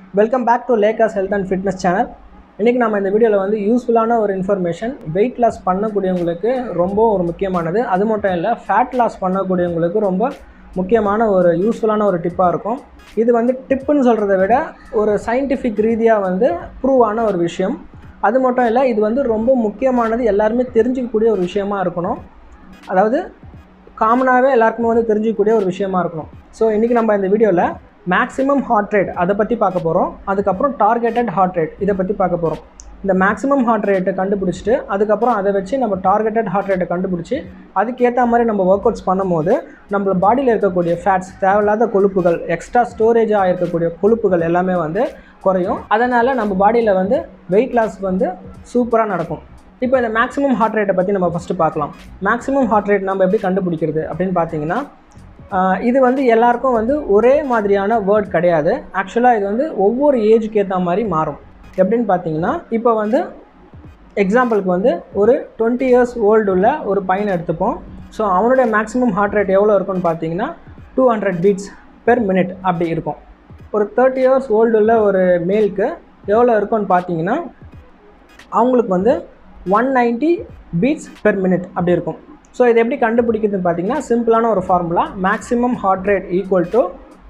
welcome back to லேக்காஸ் health and fitness channel இன்றைக்கி நம்ம இந்த வீடியோவில் வந்து யூஸ்ஃபுல்லான ஒரு இன்ஃபர்மேஷன் வெயிட் லாஸ் பண்ணக்கூடியவங்களுக்கு ரொம்ப ஒரு முக்கியமானது அது மட்டும் இல்லை ஃபேட் லாஸ் பண்ணக்கூடியவங்களுக்கு ரொம்ப முக்கியமான ஒரு யூஸ்ஃபுல்லான ஒரு டிப்பாக இருக்கும் இது வந்து டிப்புன்னு சொல்கிறத விட ஒரு சயின்டிஃபிக் ரீதியாக வந்து ப்ரூவ் ஆன ஒரு விஷயம் அது மட்டும் இல்லை இது வந்து ரொம்ப முக்கியமானது எல்லாருமே தெரிஞ்சிக்கக்கூடிய ஒரு விஷயமா இருக்கணும் அதாவது காமனாகவே எல்லாருக்குமே வந்து தெரிஞ்சிக்கக்கூடிய ஒரு விஷயமா இருக்கணும் ஸோ இன்றைக்கி நம்ம இந்த வீடியோவில் மேக்ஸிமம் ஹார்ட் ரேட் அதை பற்றி பார்க்க போகிறோம் அதுக்கப்புறம் டார்கெட்டட் ஹார்ட் ரேட் இதை பற்றி பார்க்க போகிறோம் இந்த மேக்ஸிமம் ஹார்ட் ரேட்டை கண்டுபிடிச்சிட்டு அதுக்கப்புறம் அதை வச்சு நம்ம டார்கெட்டட் ஹார்ட் ரேட்டை கண்டுபிடிச்சி அதுக்கேற்ற மாதிரி நம்ம ஒர்க் அவுட்ஸ் பண்ணும்போது நம்ம பாடியில் இருக்கக்கூடிய ஃபேட்ஸ் தேவையில்லாத கொழுப்புகள் எக்ஸ்ட்ரா ஸ்டோரேஜாக இருக்கக்கூடிய கொழுப்புகள் எல்லாமே வந்து குறையும் அதனால் நம்ம பாடியில் வந்து வெயிட் லாஸ் வந்து சூப்பராக நடக்கும் இப்போ இந்த மேக்ஸிமம் ஹார்ட் ரேட்டை பற்றி நம்ம ஃபஸ்ட்டு பார்க்கலாம் மேக்ஸிமம் ஹார்ட் ரேட் நம்ம எப்படி கண்டுபிடிக்கிறது அப்படின்னு பார்த்தீங்கன்னா ஆஹ் இது வந்து எல்லாருக்கும் வந்து ஒரே மாதிரியான வேர்ட் கிடையாது ஆக்சுவலாக இது வந்து ஒவ்வொரு ஏஜுக்கு ஏற்ற மாதிரி மாறும் எப்படின்னு பார்த்தீங்கன்னா இப்போ வந்து எக்ஸாம்பிளுக்கு வந்து ஒரு டுவெண்ட்டி இயர்ஸ் ஓல்டு உள்ள ஒரு பையனை எடுத்துப்போம் ஸோ அவனுடைய மேக்ஸிமம் ஹார்ட் ரேட் எவ்வளோ இருக்கும்னு பார்த்தீங்கன்னா two hundred beats per minute அப்படி இருக்கும் ஒரு தேர்ட்டி இயர்ஸ் ஓல்டு உள்ள ஒரு மேலுக்கு எவ்வளோ இருக்கும்னு பார்த்தீங்கன்னா அவங்களுக்கு வந்து one ninety beats per minute அப்படி இருக்கும் ஸோ இது எப்படி கண்டுபிடிக்கிறதுன்னு பார்த்தீங்கன்னா சிம்பிளான ஒரு formula maximum heart rate equal to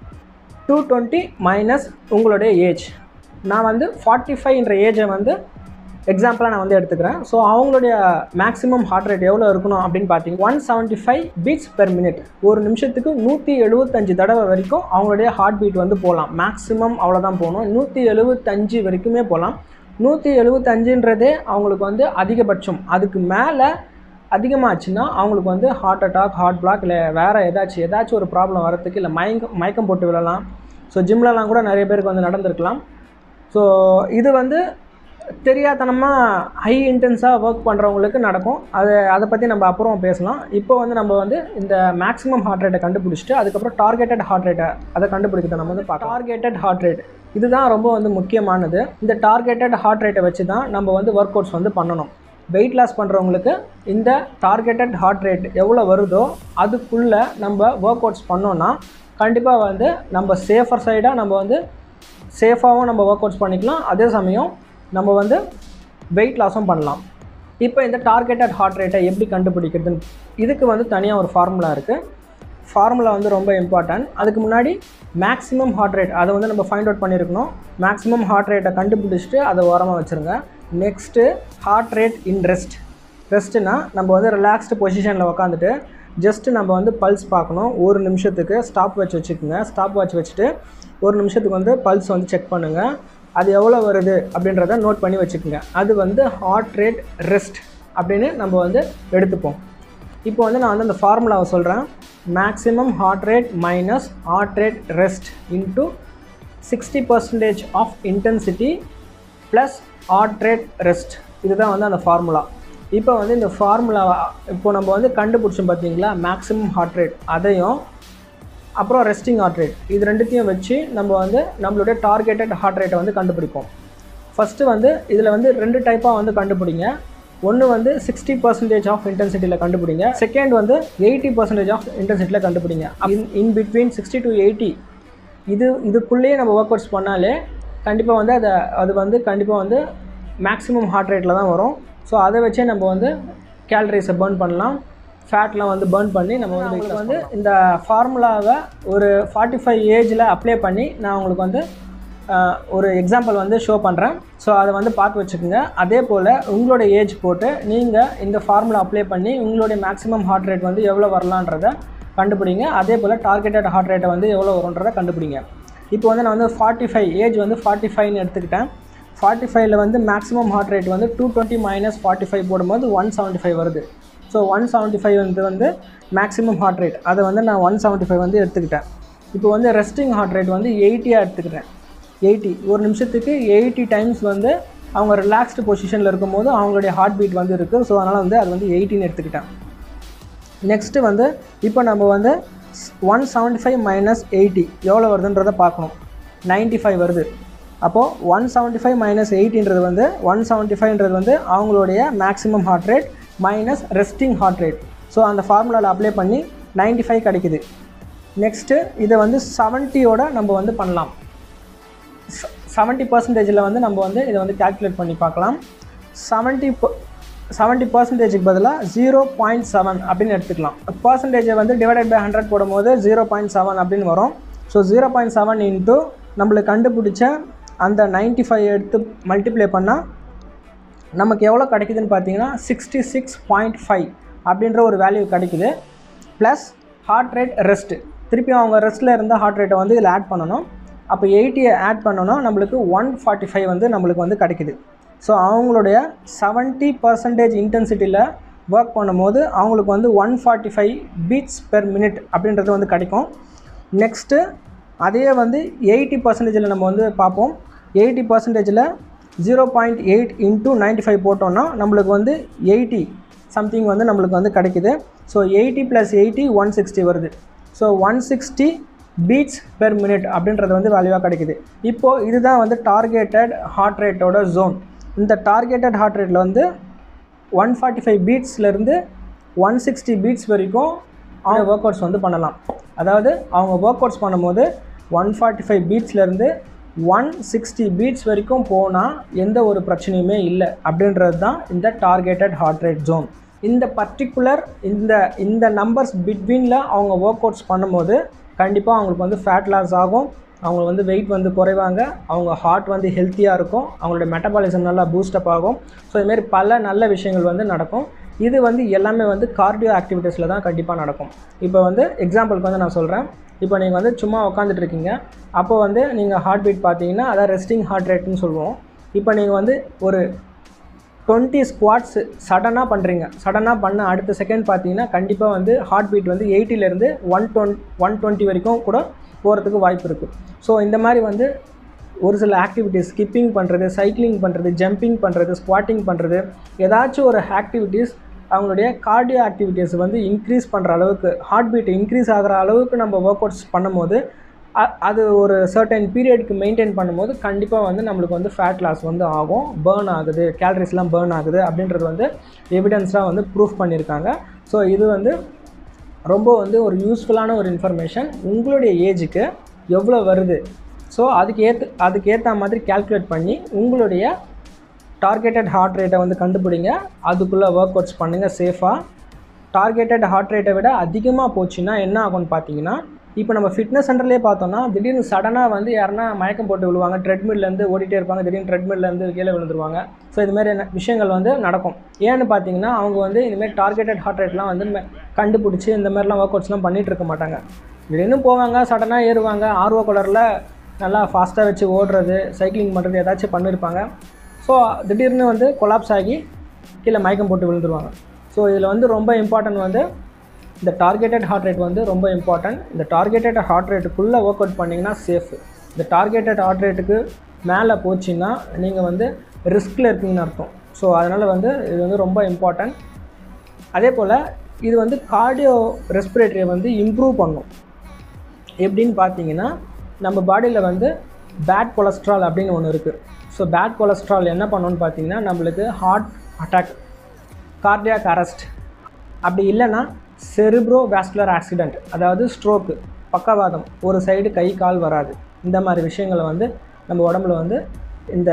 two twenty minus உங்களுடைய ஏஜ் நான் வந்து ஃபார்ட்டி ஃபைவ்ன்ற ஏஜை வந்து எக்ஸாம்பிளாக நான் வந்து எடுத்துக்கிறேன் ஸோ அவங்களுடைய மேக்ஸிமம் ஹார்ட் ரேட் எவ்வளோ இருக்கணும் அப்படின்னு பார்த்தீங்கன்னா one seventy five beats per minute ஒரு நிமிஷத்துக்கு நூற்றி எழுபத்தஞ்சு தடவை வரைக்கும் அவங்களுடைய ஹார்ட் பீட் வந்து போகலாம் மேக்ஸிமம் அவ்வளோதான் போகணும் நூற்றி எழுபத்தஞ்சு வரைக்குமே போகலாம் நூற்றி எழுபத்தஞ்சுன்றதே அவங்களுக்கு வந்து அதிகபட்சம் அதுக்கு மேலே அதிகமாச்சுன்னா அவங்களுக்கு வந்து ஹார்ட் அட்டாக் ஹார்ட் பிளாக் இல்லை வேறு ஏதாச்சும் ஏதாச்சும் ஒரு ப்ராப்ளம் வரத்துக்கு இல்லை மயக்கம் மயக்கம் போட்டு விழலாம் ஸோ ஜிம்லலாம் கூட நிறைய பேருக்கு வந்து நடந்திருக்கலாம் ஸோ இது வந்து தெரியாதனமாக ஹை இன்டென்ஸாக ஒர்க் பண்ணுறவங்களுக்கு நடக்கும் அது அதை பற்றி நம்ம அப்புறம் பேசலாம் இப்போ வந்து நம்ம வந்து இந்த மேக்ஸிமம் ஹார்ட் ரேட்டை கண்டுபிடிச்சிட்டு அதுக்கப்புறம் டார்கெட்டட் ஹார்ட் ரேட்டை அதை கண்டுபிடிக்கிறத நம்ம வந்து பார்க்கலாம் டார்கெட்டட் ஹார்ட் ரேட் இதுதான் ரொம்ப வந்து முக்கியமானது இந்த டார்கெட்டட் ஹார்ட் ரேட்டை வச்சு தான் நம்ம வந்து ஒர்க் அவுட்ஸ் வந்து பண்ணணும் வெயிட் லாஸ் பண்ணுறவங்களுக்கு இந்த டார்கெட்டட் ஹார்ட் ரேட் எவ்வளோ வருதோ அதுக்குள்ளே நம்ம ஒர்க் அவுட்ஸ் பண்ணோன்னா கண்டிப்பாக வந்து நம்ம சேஃபர் சைடாக நம்ம வந்து சேஃபாகவும் நம்ம ஒர்க் அவுட்ஸ் பண்ணிக்கலாம் அதே சமயம் நம்ம வந்து வெயிட் லாஸும் பண்ணலாம் இப்போ இந்த டார்கெட்டட் ஹார்ட் ரேட்டை எப்படி கண்டுபிடிக்கிறதுன்னு இதுக்கு வந்து தனியாக ஒரு ஃபார்முலா இருக்குது ஃபார்முலா வந்து ரொம்ப இம்பார்ட்டன்ட் அதுக்கு முன்னாடி மேக்ஸிமம் ஹார்ட் ரேட் அதை வந்து நம்ம ஃபைண்ட் அவுட் பண்ணியிருக்கணும் மேக்ஸிமம் ஹார்ட் ரேட்டை கண்டுபிடிச்சிட்டு அதை ஓரமாக வச்சுருங்க next heart rate in rest ரெஸ்ட்டுனா நம்ம வந்து ரிலாக்ஸ்டு பொசிஷனில் உக்காந்துட்டு ஜஸ்ட்டு நம்ம வந்து பல்ஸ் பார்க்கணும் ஒரு நிமிஷத்துக்கு ஸ்டாப் வாட்ச் வச்சுக்கோங்க ஸ்டாப் வாட்ச் வச்சுட்டு ஒரு நிமிஷத்துக்கு வந்து பல்ஸ் வந்து செக் பண்ணுங்கள் அது எவ்வளோ வருது அப்படின்றத நோட் பண்ணி வச்சுக்கோங்க அது வந்து ஹார்ட் ரேட் ரெஸ்ட் அப்படின்னு நம்ம வந்து எடுத்துப்போம் இப்போ வந்து நான் வந்து அந்த ஃபார்முலாவை சொல்கிறேன் maximum heart rate minus heart rate rest into sixty percentage of intensity plus heart rate rest இதுதான் வந்து அந்த ஃபார்முலா இப்போ வந்து இந்த ஃபார்முலா இப்போ நம்ம வந்து கண்டுபிடிச்சோம் பார்த்தீங்களா மேக்ஸிமம் ஹார்ட் ரேட் அதையும் அப்புறம் ரெஸ்டிங் ஹார்ட் ரேட் இது ரெண்டுத்தையும் வச்சு நம்ம வந்து நம்மளுடைய டார்கெட்டட் ஹார்ட் ரேட்டை வந்து கண்டுபிடிப்போம் ஃபஸ்ட்டு வந்து இதில் வந்து ரெண்டு டைப்பாக வந்து கண்டுபிடிங்க ஒன்று வந்து சிக்ஸ்டி பர்சன்டேஜ் ஆஃப் இன்டென்சிட்டியில் கண்டுபிடிங்க செகண்ட் வந்து எயிட்டி பர்சன்டேஜ் ஆஃப் இன்டென்சிட்டியில் கண்டுபிடிங்க in in between sixty to eighty இது இதுக்குள்ளேயே நம்ம ஒர்க் அவுட்ஸ் பண்ணாலே கண்டிப்பாக வந்து அதை அது வந்து கண்டிப்பாக வந்து மேக்ஸிமம் ஹார்ட் ரேட்டில் தான் வரும் ஸோ அதை வச்சே நம்ம வந்து கேலரிஸை பர்ன் பண்ணலாம் ஃபேட்லாம் வந்து பர்ன் பண்ணி நம்ம வந்து உங்களுக்கு வந்து இந்த ஃபார்முலாவை ஒரு ஃபார்ட்டி ஃபைவ் ஏஜில் அப்ளை பண்ணி நான் உங்களுக்கு வந்து ஆஹ், ஒரு எக்ஸாம்பிள் வந்து ஷோ பண்ணுறேன் ஸோ அதை வந்து பார்த்து வச்சுக்கோங்க அதே போல் உங்களோட ஏஜ் போட்டு நீங்கள் இந்த ஃபார்முலா அப்ளை பண்ணி உங்களுடைய மேக்ஸிமம் ஹார்ட் ரேட் வந்து எவ்வளோ வரலான்றதை கண்டுபிடிங்க அதே போல் டார்கெட்டட் ஹார்ட் ரேட்டை வந்து எவ்வளோ வரும்ன்றதை கண்டுபிடிங்க இப்போ வந்து நான் வந்து ஃபார்ட்டி ஃபைவ் ஏஜ் வந்து ஃபார்ட்டி ஃபைவ்னு எடுத்துக்கிட்டேன் ஃபார்ட்டி ஃபைவ்ல வந்து மேக்ஸிமம் ஹார்ட் ரேட் வந்து two twenty minus forty five போடும்போது ஒன் செவன்ட்டி ஃபைவ் வருது ஸோ ஒன் செவன்ட்டி ஃபைவ் வந்து வந்து மேக்ஸிமம் ஹார்ட் ரேட் அதை வந்து நான் ஒன் செவன்ட்டி ஃபைவ் வந்து எடுத்துக்கிட்டேன் இப்போ வந்து ரெஸ்டிங் ஹார்ட் ரேட் வந்து எயிட்டியாக எடுத்துக்கிட்டேன் எயிட்டி ஒரு நிமிஷத்துக்கு எயிட்டி டைம்ஸ் வந்து அவங்க ரிலாக்ஸ்டு பொசிஷனில் இருக்கும்போது அவங்களுடைய ஹார்ட் பீட் வந்து இருக்குது ஸோ அதனால் வந்து அது வந்து எயிட்டின்னு எடுத்துக்கிட்டேன் நெக்ஸ்ட்டு வந்து இப்போ நம்ம வந்து one seventy five minus eighty எவ்வளோ வருதுன்றதை பார்க்கணும் 95 ஃபைவ் வருது அப்போது ஒன் செவன்ட்டி ஃபைவ் மைனஸ் எயிட்டின்றது வந்து ஒன் செவன்ட்டி ஃபைவ்ன்றது வந்து அவங்களுடைய maximum heart rate minus resting heart rate so அந்த ஃபார்முலாவில் அப்ளை பண்ணி 95 ஃபைவ் கிடைக்குது நெக்ஸ்ட்டு இதை வந்து செவன்ட்டியோட நம்ம வந்து பண்ணலாம் செவன்ட்டி பர்சன்டேஜில் வந்து நம்ம வந்து இதை வந்து கால்குலேட் பண்ணி பார்க்கலாம் செவன்ட்டி செவன்ட்டி பர்சன்டேஜுக்கு பதிலாக ஜீரோ பாயிண்ட் செவன் அப்படின்னு எடுத்துக்கலாம் பர்சன்டேஜை வந்து டிவைடட் பை ஹண்ட்ரட் போடும்போது ஜீரோ பாயிண்ட் செவன் அப்படின்னு வரும் so zero point seven into நம்மளுக்கு கண்டுபிடிச்ச அந்த நைன்ட்டி ஃபைவ் எடுத்து மல்டிப்ளை பண்ணால் நமக்கு எவ்வளோ கிடைக்குதுன்னு பார்த்தீங்கன்னா சிக்ஸ்டி சிக்ஸ் பாயிண்ட் ஃபைவ் அப்படின்ற ஒரு வேல்யூ கிடைக்குது ப்ளஸ் ஹார்ட் ரேட் ரெஸ்ட்டு திருப்பி அவங்க ரெஸ்ட்டில் இருந்த ஹார்ட் ரேட்டை வந்து இதில் ஆட் பண்ணணும் அப்போ எயிட்டியை ஆட் பண்ணோன்னா நம்மளுக்கு ஒன் ஃபார்ட்டி ஃபைவ் வந்து நம்மளுக்கு வந்து கிடைக்குது ஸோ அவங்களுடைய செவன்ட்டி பர்சன்டேஜ் இன்டென்சிட்டியில் ஒர்க் பண்ணும்போது அவங்களுக்கு வந்து one forty five beats per minute அப்படின்றது வந்து கிடைக்கும் நெக்ஸ்ட்டு அதையே வந்து எயிட்டி பர்சன்டேஜில் நம்ம வந்து பார்ப்போம் எயிட்டி பர்சன்டேஜில் zero point eight into ninety five போட்டோம்னா நம்மளுக்கு வந்து எயிட்டி சம்திங் வந்து நம்மளுக்கு வந்து கிடைக்குது so eighty plus eighty one sixty வருது so one sixty beats per minute அப்படின்றது வந்து வேல்யூவாக கிடைக்குது இப்போது இதுதான் வந்து டார்கெட்டட் ஹார்ட் ரேட்டோட ஜோன் இந்த டார்கெட்டட் ஹார்ட் ரேட்டில் வந்து ஒன் ஃபார்ட்டி ஃபைவ் பீட்ஸ்லேருந்து ஒன் சிக்ஸ்டி பீட்ஸ் வரைக்கும் அவங்க ஒர்க் அவுட்ஸ் வந்து பண்ணலாம் அதாவது அவங்க ஒர்க் அவுட்ஸ் பண்ணும்போது ஒன் ஃபார்ட்டி ஃபைவ் பீட்ஸ்லேருந்து ஒன் சிக்ஸ்டி பீட்ஸ் வரைக்கும் போனால் எந்த ஒரு பிரச்சனையுமே இல்லை அப்படின்றது தான் இந்த டார்கெட்டட் ஹார்ட் ரேட் ஜோன் இந்த பர்டிகுலர் இந்த இந்த நம்பர்ஸ் பிட்வீனில் அவங்க ஒர்க் அவுட்ஸ் பண்ணும்போது கண்டிப்பாக அவங்களுக்கு வந்து ஃபேட் லாஸ் ஆகும் அவங்க வந்து வெயிட் வந்து குறைவாங்க அவங்க ஹார்ட் வந்து ஹெல்த்தியாக இருக்கும் அவங்களோட மெட்டபாலிசம் நல்லா பூஸ்டப் ஆகும் ஸோ இதுமாரி பல நல்ல விஷயங்கள் வந்து நடக்கும் இது வந்து எல்லாமே வந்து கார்டியோ ஆக்டிவிட்டீஸில் தான் கண்டிப்பாக நடக்கும் இப்போ வந்து எக்ஸாம்பிளுக்கு வந்து நான் சொல்கிறேன் இப்போ நீங்கள் வந்து சும்மா உட்காந்துட்டு இருக்கீங்க அப்போ வந்து நீங்கள் ஹார்ட் பீட் பார்த்தீங்கன்னா அதான் ரெஸ்டிங் ஹார்ட் ரேட்னு சொல்லுவோம் இப்போ நீங்கள் வந்து ஒரு டுவெண்ட்டி ஸ்குவாட்ஸ் சடனாக பண்ணுறீங்க சடனாக பண்ண அடுத்த செகண்ட் பார்த்தீங்கன்னா கண்டிப்பாக வந்து ஹார்ட் பீட் வந்து எயிட்டிலேருந்து ஒன் டுவெண்ட் ஒன் டுவெண்ட்டி வரைக்கும் கூட போகிறதுக்கு வாய்ப்பு இருக்குது ஸோ இந்த மாதிரி வந்து ஒரு சில ஆக்டிவிட்டீஸ் ஸ்கிப்பிங் பண்ணுறது சைக்கிளிங் பண்ணுறது ஜம்பிங் பண்ணுறது ஸ்குவாட்டிங் பண்ணுறது ஏதாச்சும் ஒரு ஆக்டிவிட்டீஸ் அவங்களுடைய கார்டியோ ஆக்டிவிட்டீஸ் வந்து இன்க்ரீஸ் பண்ணுற அளவுக்கு ஹார்ட் பீட் இன்க்ரீஸ் ஆகிற அளவுக்கு நம்ம ஒர்க் அவுட்ஸ் பண்ணும்போது அ- அது ஒரு சர்டன் பீரியடுக்கு மெயின்டைன் பண்ணும்போது கண்டிப்பாக வந்து நம்மளுக்கு வந்து ஃபேட் லாஸ் வந்து ஆகும் பேர்ன் ஆகுது கேலரிஸ்லாம் பேர்ன் ஆகுது அப்படின்றது வந்து எவிடன்ஸாக வந்து ப்ரூஃப் பண்ணியிருக்காங்க ஸோ இது வந்து ரொம்ப வந்து ஒரு யூஸ்ஃபுல்லான ஒரு இன்ஃபர்மேஷன் உங்களுடைய ஏஜுக்கு எவ்வளோ வருது ஸோ அதுக்கு ஏற்ற அதுக்கு ஏற்ற மாதிரி கால்குலேட் பண்ணி உங்களுடைய டார்கெட்டட் ஹார்ட் ரேட்டை வந்து கண்டுபிடிங்க அதுக்குள்ளே ஒர்க் அவுட்ஸ் பண்ணுங்கள் சேஃபாக டார்கெட்டட் ஹார்ட் ரேட்டை விட அதிகமாக போச்சுன்னா என்ன ஆகும்னு பார்த்தீங்கன்னா இப்போ நம்ம ஃபிட்னஸ் சென்டர்லேயே பார்த்தோம்னா திடீர்னு சடனாக வந்து யாருன்னா மயக்கம் போட்டு விழுவாங்க ட்ரெட்மில்லேருந்து ஓடிட்டே இருப்பாங்க திடீர்னு ட்ரெட்மில்லேருந்து கீழே விழுந்துருவாங்க ஸோ இதுமாரி என்ன- விஷயங்கள் வந்து நடக்கும் ஏன்னு பார்த்தீங்கன்னா அவங்க வந்து இதுமாரி டார்கெட்டட் ஹார்ட் ரேட்லாம் வந்து ம- கண்டுபிடிச்சி இந்த மாதிரிலாம் ஒர்க் அவுட்ஸ்லாம் பண்ணிகிட்டு இருக்க மாட்டாங்க திடீர்னு போவாங்க சடனாக ஏறுவாங்க ஆர்வ கலரில் நல்லா ஃபாஸ்ட்டாக வச்சு ஓடுறது சைக்கிளிங் பண்ணுறது ஏதாச்சும் பண்ணியிருப்பாங்க ஸோ திடீர்னு வந்து கொலாப்ஸ் ஆகி கீழே மயக்கம் போட்டு விழுந்துருவாங்க ஸோ இதில் வந்து ரொம்ப இம்பார்ட்டன்ட் வந்து இந்த டார்கெட்டட் ஹார்ட் ரேட் வந்து ரொம்ப இம்பார்ட்டன்ட் இந்த டார்கெட்டட் ஹார்ட் ரேட்டுக்குள்ளே ஒர்க் அவுட் பண்ணிங்கன்னா சேஃப் இந்த டார்கெட்டட் ஹார்ட் ரேட்டுக்கு மேலே போச்சுன்னா நீங்கள் வந்து ரிஸ்கில் இருக்கீங்கன்னு அர்த்தம் ஸோ அதனால் வந்து இது வந்து ரொம்ப இம்பார்ட்டன்ட் அதே போல் இது வந்து கார்டியோ ரெஸ்பிரேட்டரியை வந்து இம்ப்ரூவ் பண்ணும் எப்படின்னு பார்த்தீங்கன்னா நம்ம பாடியில் வந்து பேட் கொலஸ்ட்ரால் அப்படின்னு ஒன்று இருக்குது ஸோ பேட் கொலஸ்ட்ரால் என்ன பண்ணுன்னு பார்த்தீங்கன்னா நம்மளுக்கு ஹார்ட் அட்டாக் கார்டியாக் அரெஸ்ட் அப்படி இல்லைன்னா செரிப்ரோ வாஸ்குலர் ஆக்சிடெண்ட் அதாவது ஸ்ட்ரோக்கு பக்கவாதம் ஒரு சைடு கை கால் வராது இந்த மாதிரி விஷயங்களை வந்து நம்ம உடம்புல வந்து இந்த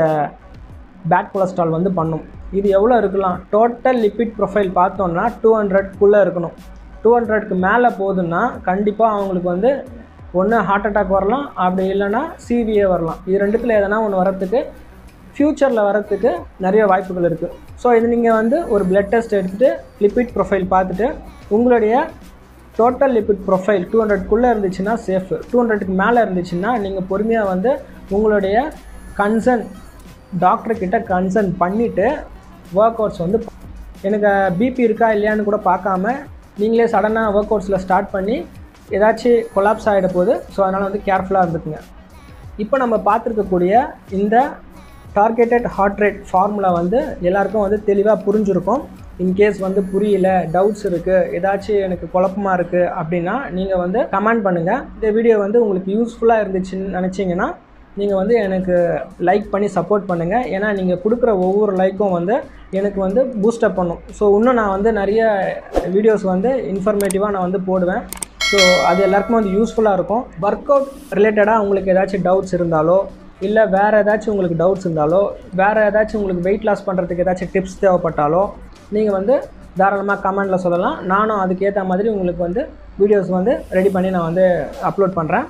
பேட் கொலஸ்ட்ரால் வந்து பண்ணும் இது எவ்வளோ இருக்கலாம் டோட்டல் லிப்பிட் ப்ரொஃபைல் பார்த்தோம்னா டூ ஹண்ட்ரட்குள்ளே இருக்கணும் டூ ஹண்ட்ரட்க்கு மேலே போகுதுன்னா கண்டிப்பாக அவங்களுக்கு வந்து ஒன்று ஹார்ட் அட்டாக் வரலாம் அப்படி இல்லைன்னா சிவிஏ வரலாம் இது ரெண்டுத்தில் எதனா ஒன்று வரத்துக்கு ஃப்யூச்சரில் வரத்துக்கு நிறைய வாய்ப்புகள் இருக்குது ஸோ இது நீங்கள் வந்து ஒரு பிளட் டெஸ்ட் எடுத்துகிட்டு லிப்பிட் ப்ரொஃபைல் பார்த்துட்டு உங்களுடைய டோட்டல் லிப்பிட் ப்ரொஃபைல் டூ ஹண்ட்ரட்குள்ளே இருந்துச்சுன்னா சேஃப் டூ ஹண்ட்ரட்க்கு மேலே இருந்துச்சுன்னா நீங்கள் பொறுமையாக வந்து உங்களுடைய கன்சர்ன் டாக்டர் கிட்ட கன்சர்ன் பண்ணிவிட்டு ஒர்க் அவுட்ஸ் வந்து எனக்கு பிபி இருக்கா இல்லையான்னு கூட பார்க்காம நீங்களே சடனாக ஒர்க் அவுட்ஸில் ஸ்டார்ட் பண்ணி ஏதாச்சும் கொலாப்ஸ் ஆகிட போகுது ஸோ அதனால் வந்து கேர்ஃபுல்லாக இருந்துக்குங்க இப்போ நம்ம பார்த்துருக்கக்கூடிய இந்த டார்கெட்டட் ஹார்ட் ரேட் ஃபார்முலா வந்து எல்லாருக்கும் வந்து தெளிவாக புரிஞ்சிருக்கும் இன்கேஸ் வந்து புரியல டவுட்ஸ் இருக்குது ஏதாச்சும் எனக்கு குழப்பமா இருக்குது அப்படின்னா நீங்கள் வந்து கமெண்ட் பண்ணுங்கள் இந்த வீடியோ வந்து உங்களுக்கு யூஸ்ஃபுல்லாக இருந்துச்சுன்னு நினச்சிங்கன்னா நீங்கள் வந்து எனக்கு லைக் பண்ணி சப்போர்ட் பண்ணுங்கள் ஏன்னா நீங்கள் கொடுக்குற ஒவ்வொரு லைக்கும் வந்து எனக்கு வந்து பூஸ்டப் பண்ணும் ஸோ இன்னும் நான் வந்து நிறைய வீடியோஸ் வந்து இன்ஃபர்மேட்டிவாக நான் வந்து போடுவேன் ஸோ அது எல்லாருக்குமே வந்து யூஸ்ஃபுல்லாக இருக்கும் ஒர்க் அவுட் ரிலேட்டடாக உங்களுக்கு ஏதாச்சும் டவுட்ஸ் இருந்தாலோ இல்லை வேறு ஏதாச்சும் உங்களுக்கு டவுட்ஸ் இருந்தாலோ வேறு ஏதாச்சும் உங்களுக்கு வெயிட் லாஸ் பண்ணுறதுக்கு ஏதாச்சும் டிப்ஸ் தேவைப்பட்டாலோ நீங்கள் வந்து தாராளமாக கமெண்டில் சொல்லலாம் நானும் அதுக்கேற்ற மாதிரி உங்களுக்கு வந்து வீடியோஸ் வந்து ரெடி பண்ணி நான் வந்து அப்லோட் பண்ணுறேன்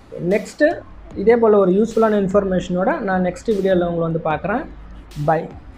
நெக்ஸ்ட்டு இதே போல் ஒரு யூஸ்ஃபுல்லான இன்ஃபர்மேஷனோட நான் நெக்ஸ்ட் வீடியோவில் உங்களை வந்து பார்க்குறேன் பை